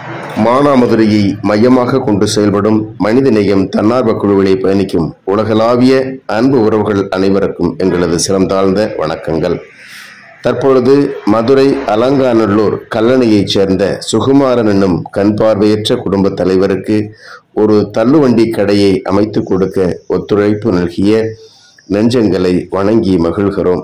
மானாமதுரையை மையமாக கொண்டு செயல்படும் மனிதநேயம் தன்னார்வ குழுவிலே பயணிக்கும் உலகளாவிய அன்பு உறவுகள் அனைவருக்கும் எங்களது சிரம் தாழ்ந்த வணக்கங்கள் தற்பொழுது மதுரை அலங்காநல்லூர் கல்லணையைச் சேர்ந்த சுகுமாரன் என்னும் கண் பார்வையற்ற குடும்ப தலைவருக்கு ஒரு தள்ளுவண்டி கடையை அமைத்து கொடுக்க ஒத்துழைப்பு நல்கிய நெஞ்சங்களை வணங்கி மகிழ்கிறோம்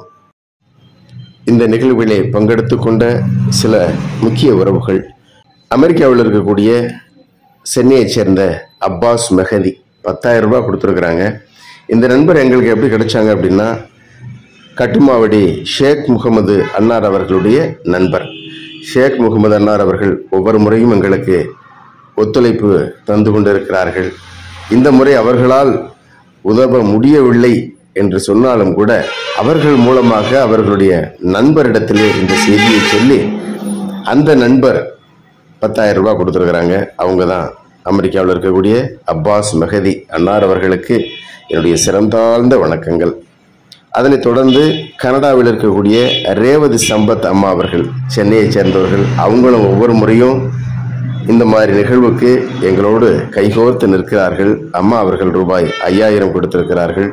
இந்த நிகழ்விலே பங்கெடுத்து கொண்ட சில முக்கிய உறவுகள் அமெரிக்காவில் இருக்கக்கூடிய சென்னையைச் சேர்ந்த அப்பாஸ் மெஹதி பத்தாயிரம் ரூபாய் கொடுத்துருக்குறாங்க இந்த நண்பர் எங்களுக்கு எப்படி கிடைச்சாங்க அப்படின்னா கட்டுமாவடி ஷேக் முகமது அன்னார் அவர்களுடைய நண்பர் ஷேக் முகமது அன்னார் அவர்கள் ஒவ்வொரு முறையும் எங்களுக்கு ஒத்துழைப்பு தந்து கொண்டிருக்கிறார்கள் இந்த முறை அவர்களால் உதவ முடியவில்லை என்று சொன்னாலும் கூட அவர்கள் மூலமாக அவர்களுடைய நண்பரிடத்திலே இந்த செய்தியை சொல்லி அந்த நண்பர் பத்தாயிரம் ரூபாய் கொடுத்துருக்குறாங்க அவங்க தான் அமெரிக்காவில் இருக்கக்கூடிய அப்பாஸ் மெஹதி அன்னார் அவர்களுக்கு என்னுடைய சிறந்தாழ்ந்த வணக்கங்கள் அதனைத் தொடர்ந்து கனடாவில் இருக்கக்கூடிய ரேவதி சம்பத் அம்மா அவர்கள் சென்னையைச் சேர்ந்தவர்கள் அவங்களும் ஒவ்வொரு முறையும் இந்த மாதிரி நிகழ்வுக்கு எங்களோடு கைகோர்த்து நிற்கிறார்கள் அம்மா அவர்கள் ரூபாய் ஐயாயிரம் கொடுத்திருக்கிறார்கள்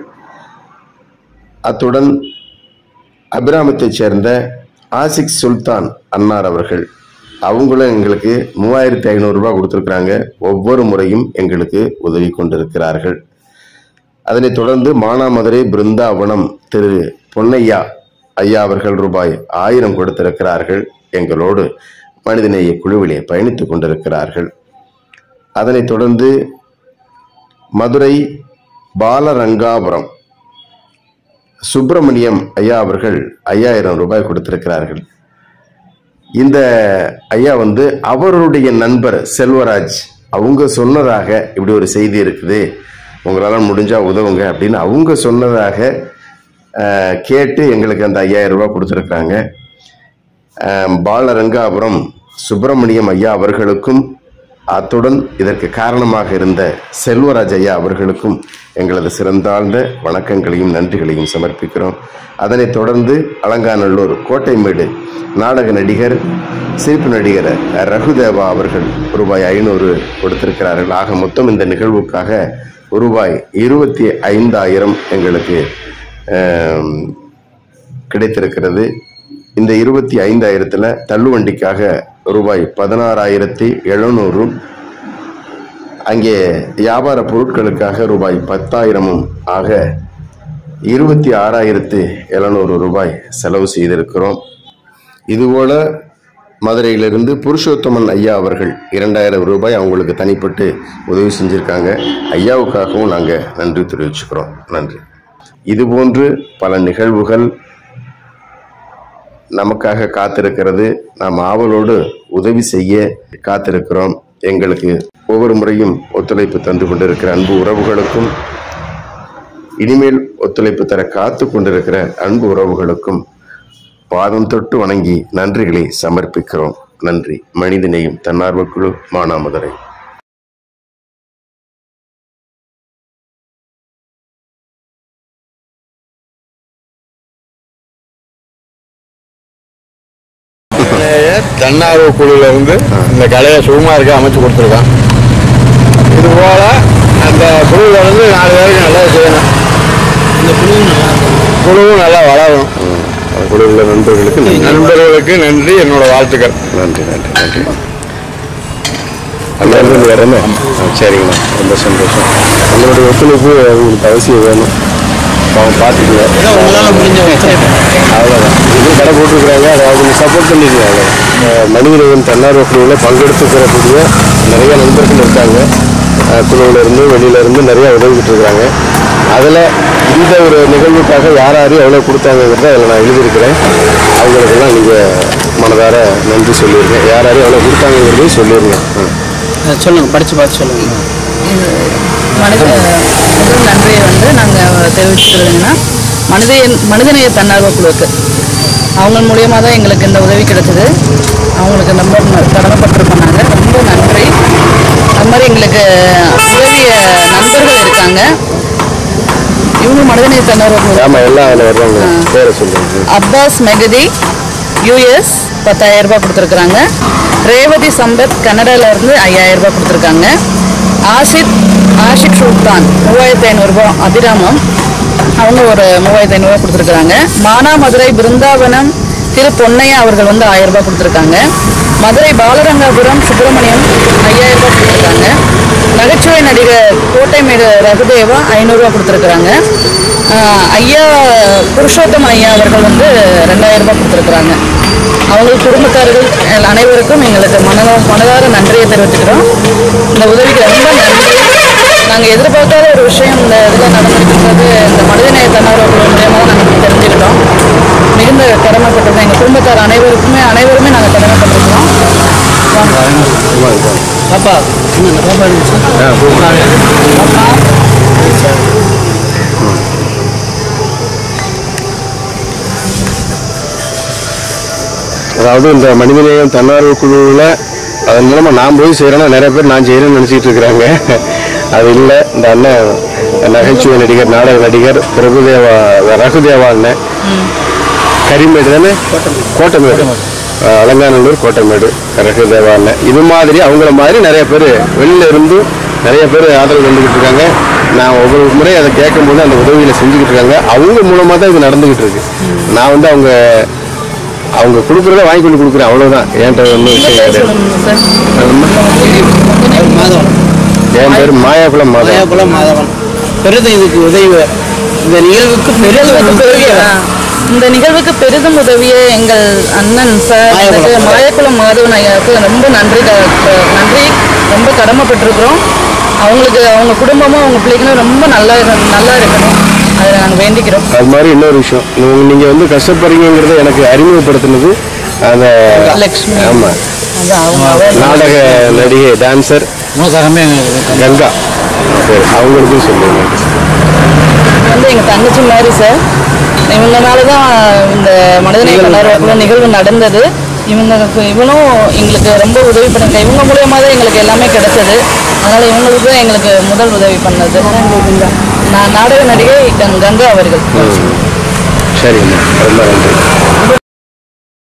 அத்துடன் அபிராமத்தைச் சேர்ந்த ஆசிக் சுல்தான் அன்னார் அவர்கள் அவங்களும் எங்களுக்கு மூவாயிரத்தி ஐநூறுரூபா கொடுத்துருக்குறாங்க ஒவ்வொரு முறையும் எங்களுக்கு உதவி கொண்டிருக்கிறார்கள் அதனைத் தொடர்ந்து மானாமதுரை பிருந்தாவனம் திரு பொன்னையா ஐயா அவர்கள் ரூபாய் ஆயிரம் கொடுத்திருக்கிறார்கள் எங்களோடு மனிதநேய குழுவிலே பயணித்துக் கொண்டிருக்கிறார்கள் அதனைத் தொடர்ந்து மதுரை பாலரங்காபுரம் சுப்பிரமணியம் ஐயா அவர்கள் ஐயாயிரம் ரூபாய் கொடுத்திருக்கிறார்கள் இந்த ஐயா வந்து அவருடைய நண்பர் செல்வராஜ் அவங்க சொன்னதாக இப்படி ஒரு செய்தி இருக்குது உங்களால் முடிஞ்சால் உதவுங்க அப்படின்னு அவங்க சொன்னதாக அஹ், கேட்டு எங்களுக்கு அந்த ஐயாயிரம் ரூபாய் கொடுத்துருக்குறாங்க அஹ், பாலரங்காபுரம் சுப்பிரமணியம் ஐயா அவர்களுக்கும் அத்துடன் இதற்கு காரணமாக இருந்த செல்வராஜ் ஐயா அவர்களுக்கும் எங்களது சிறந்தாழ்ந்த வணக்கங்களையும் நன்றிகளையும் சமர்ப்பிக்கிறோம் அதனைத் தொடர்ந்து அலங்காநல்லூர் கோட்டைமேடு நாடக நடிகர் சிரிப்பு நடிகர் ரகுதேவா அவர்கள் ரூபாய் ஐநூறு கொடுத்திருக்கிறார்கள் ஆக மொத்தம் இந்த நிகழ்வுக்காக ரூபாய் இருபத்தி ஐந்தாயிரம் எங்களுக்கு ஆம், கிடைத்திருக்கிறது இந்த இருபத்தி ஐந்தாயிரத்தில் தள்ளுவண்டிக்காக ரூபாய் பதினாறாயிரத்தி எழுநூறும் அங்கே வியாபார பொருட்களுக்காக ரூபாய் பத்தாயிரமும் ஆக இருபத்தி ஆறாயிரத்து எழுநூறு ரூபாய் செலவு செய்திருக்கிறோம் இதுபோல மதுரையிலிருந்து புருஷோத்தமன் ஐயா அவர்கள் இரண்டாயிரம் ரூபாய் அவங்களுக்கு தனிப்பட்டு உதவி செஞ்சுருக்காங்க ஐயாவுக்காகவும் நாங்கள் நன்றி தெரிவிச்சுக்கிறோம் நன்றி இதுபோன்று பல நிகழ்வுகள் நமக்காக காத்திருக்கிறது நாம் ஆவலோடு உதவி செய்ய காத்திருக்கிறோம் எங்களுக்கு ஒவ்வொரு முறையும் ஒத்துழைப்பு தந்து கொண்டிருக்கிற அன்பு உறவுகளுக்கும் இனிமேல் ஒத்துழைப்பு தர காத்து கொண்டிருக்கிற அன்பு உறவுகளுக்கும் பாதம் தொட்டு வணங்கி நன்றிகளை சமர்ப்பிக்கிறோம் நன்றி மனிதநேயம் தன்னார்வ குழு மானாமதுரை தன்னார்வ குழுல இருந்து இந்த கடையை சுகுமாருக்கு அமைச்சு கொடுத்துருக்கான் இது போல அந்த குழுவில் இருந்து நாலு பேருக்கு நல்லா செய்யணும் இந்த குழு நல்லா இருக்கும் குழுவும் நல்லா வளரும் குழுவில் நண்பர்களுக்கு நன்றி நண்பர்களுக்கு நன்றி என்னோட வாழ்த்துக்கள் நன்றி நன்றி நன்றி அண்ணன் வேற என்ன ஆ, சரிங்கண்ணா ரொம்ப சந்தோஷம் உங்களுடைய ஒத்துழைப்பு உங்களுக்கு அவசியம் வேணும் அவங்க பார்த்துக்குங்க ஏதோ உங்களால் முடிஞ்ச ஒத்துழைப்பு அவ்வளோதான் இது கடை போட்டிருக்கிறாங்க அதை அவங்க சப்போர்ட் பண்ணிக்கங்க அவ்வளோதான் மனிதநேயம் தன்னார்வ குழுவில் பங்கெடுத்துக்கிறக்கூடிய நிறைய நண்பர்கள் இருக்காங்க அஹ், குழுவுல இருந்து வெளியில இருந்து நிறைய உதவிக்கிட்டு இருக்கிறாங்க அதில் இந்த ஒரு நிகழ்வுக்காக யார் யார் எவ்வளோ கொடுத்தாங்கிறத அதில் நான் எழுதியிருக்கிறேன் அவங்களுக்கெல்லாம் நீங்கள் மனதார நன்றி சொல்லிடுங்க யார் யார் எவ்வளோ கொடுத்தாங்கிறதையும் சொல்லிடுங்க ம். அஹ் சொல்லுங்க படிச்சு பார்த்து சொல்லுங்க மனித முதல் நன்றியை வந்து நாங்கள் தெரிவிச்சுக்கிறதுங்கன்னா மனித மனிதநேய தன்னார்வ குழுவுக்கு அவங்க மூலியமாக தான் எங்களுக்கு இந்த உதவி கிடைச்சது அவங்களுக்கு ரொம்ப ந- கடமைப்பட்டிருக்கோம் நாங்கள் ரொம்ப நன்றி அது மாதிரி எங்களுக்கு உதவிய நண்பர்கள் இருக்காங்க இவங்க மனிதநேய தன்னார்வ குழு ஆமாம் எல்லாம் அதில் வர்றவங்க பேரை சொல்லுங்க அப்பாஸ் மெகதி யூஎஸ் பத்தாயிரம் ரூபாய் கொடுத்துருக்குறாங்க ரேவதி சம்பத் கன்னடால இருந்து ஐயாயிரம் ரூபாய் கொடுத்துருக்காங்க ஆசித் ஆஷிக் சுல்தான் மூவாயிரத்தி ஐநூறுரூபா அபிராமம் அவங்க ஒரு மூவாயிரத்தி ஐநூறுரூவா கொடுத்துருக்குறாங்க மானாமதுரை பிருந்தாவனம் திரு பொன்னையா அவர்கள் வந்து ஆயிரம் ரூபாய் கொடுத்துருக்காங்க மதுரை பாலரங்காபுரம் சுப்பிரமணியம் ஐயாயிரம் ரூபாய் கொடுத்துருக்காங்க நகைச்சுவை நடிகர் கோட்டைமேடு ரகுதேவா ஐநூறுரூவா கொடுத்துருக்குறாங்க ஆஹ் ஐயா புருஷோத்தம ஐயா அவர்கள் வந்து ரெண்டாயிரம் ரூபாய் கொடுத்துருக்குறாங்க அவங்க குடும்பத்தார்கள் எல் அனைவருக்கும் எங்களுக்கு மனதா மனதார நன்றியை தெரிவிச்சுக்கிறோம் இந்த உதவிக்கு ரொம்ப நன்றி நாங்கள் எதிர்பார்க்காத ஒரு விஷயம் இந்த இதில் நடந்திருக்கிறது இந்த மனிதநேய தன்னார்வ குழு மூலியமாக தான் நாங்கள் தெரிஞ்சுக்கிட்டோம் மிகுந்த கடமைப்பட்டிருக்கோம் எங்கள் குடும்பத்தார் அனைவருக்குமே அனைவருமே நாங்கள் கடமைப்பட்டிருக்கிறோம் பாப்பா என்ன பாப்பா இருந்துச்சு அதாவது இந்த மனிதநேயம் தன்னார்வ குழுவில் அதன் மூலமாக நான் போய் செய்கிறேன்னா நிறைய பேர் நான் செய்கிறேன்னு நினச்சிட்டு இருக்கிறாங்க அது இல்லை இந்த அண்ணன் நகைச்சுவை நடிகர் நாடக நடிகர் பிரபுதேவா ரகுதேவா அண்ணன் கரிமேடு தானே கோட்டைமேடு அஹ் அலங்காநல்லூர் கோட்டைமேடு ரகுதேவா அண்ணன் இது மாதிரி அவங்கள மாதிரி நிறைய பேர் வெளியில இருந்து நிறைய பேர் ஆதரவு வந்துக்கிட்டு இருக்காங்க நான் ஒவ்வொரு முறை அதை கேட்கும்போது அந்த உதவியில செஞ்சுக்கிட்டு இருக்காங்க அவங்க மூலமாக தான் இது நடந்துக்கிட்டு இருக்கு நான் வந்து அவங்க அவங்க கொடுக்குறத வாங்கி கொண்டு கொடுக்குறேன் அவ்வளவுதான் என்கிட்ட ஒன்றும் விஷயம் கிடையாது சார் மாதவன் என் பேர் மாயாக்குளம் மாதா மலையாபுலம் மாதவன் பெரிதும் இதுக்கு உதவி இந்த நிகழ்வுக்கு பெரிதும் உதவி இந்த நிகழ்வுக்கு பெரிதும் உதவிய எங்கள் அண்ணன் சார் மாயக்குளம். எனக்கு மாயக்குளம் மாதவன் ஐயாவுக்கு ரொம்ப நன்றி க- க- நன்றி ரொம்ப கடமைப்பட்டிருக்கிறோம் அவங்களுக்கு அவங்க குடும்பமும் அவங்க பிள்ளைகளும் ரொம்ப நல்லா இரு- நல்லா இருக்கணும் அதை நாங்கள் வேண்டிக்கிறோம் அது மாதிரி இன்னொரு விஷயம் நீங்க- நீங்க வந்து கஷ்டப்படுறீங்கிறத எனக்கு அறிமுகப்படுத்தினது அந்த லக்ஷ்மி. ஆமா அதான் அவங்க அவர் நாடக நடிகை டான்சர் மூத்தகமே கங்கா சரி அவங்களுக்கும் சொல்லுங்க வந்து எங்கள் தங்கச்சி மாதிரி சார் இவங்கனால தான் இந்த மனிதநேய தன்னார்வ நிகழ்வு நடந்தது இவங்க இவனும் எங்களுக்கு ரொம்ப உதவி பண்ணிருக்காங்க இவங்க மூலியமாக தான் எங்களுக்கு எல்லாமே கிடைச்சது அதனால் இவங்களுக்கு தான் எங்களுக்கு முதல் உதவி பண்ணது நான் நாடக நடிகை கங்- கங்கா அவர்கள் சரிங்கம்மா ரொம்ப நன்றி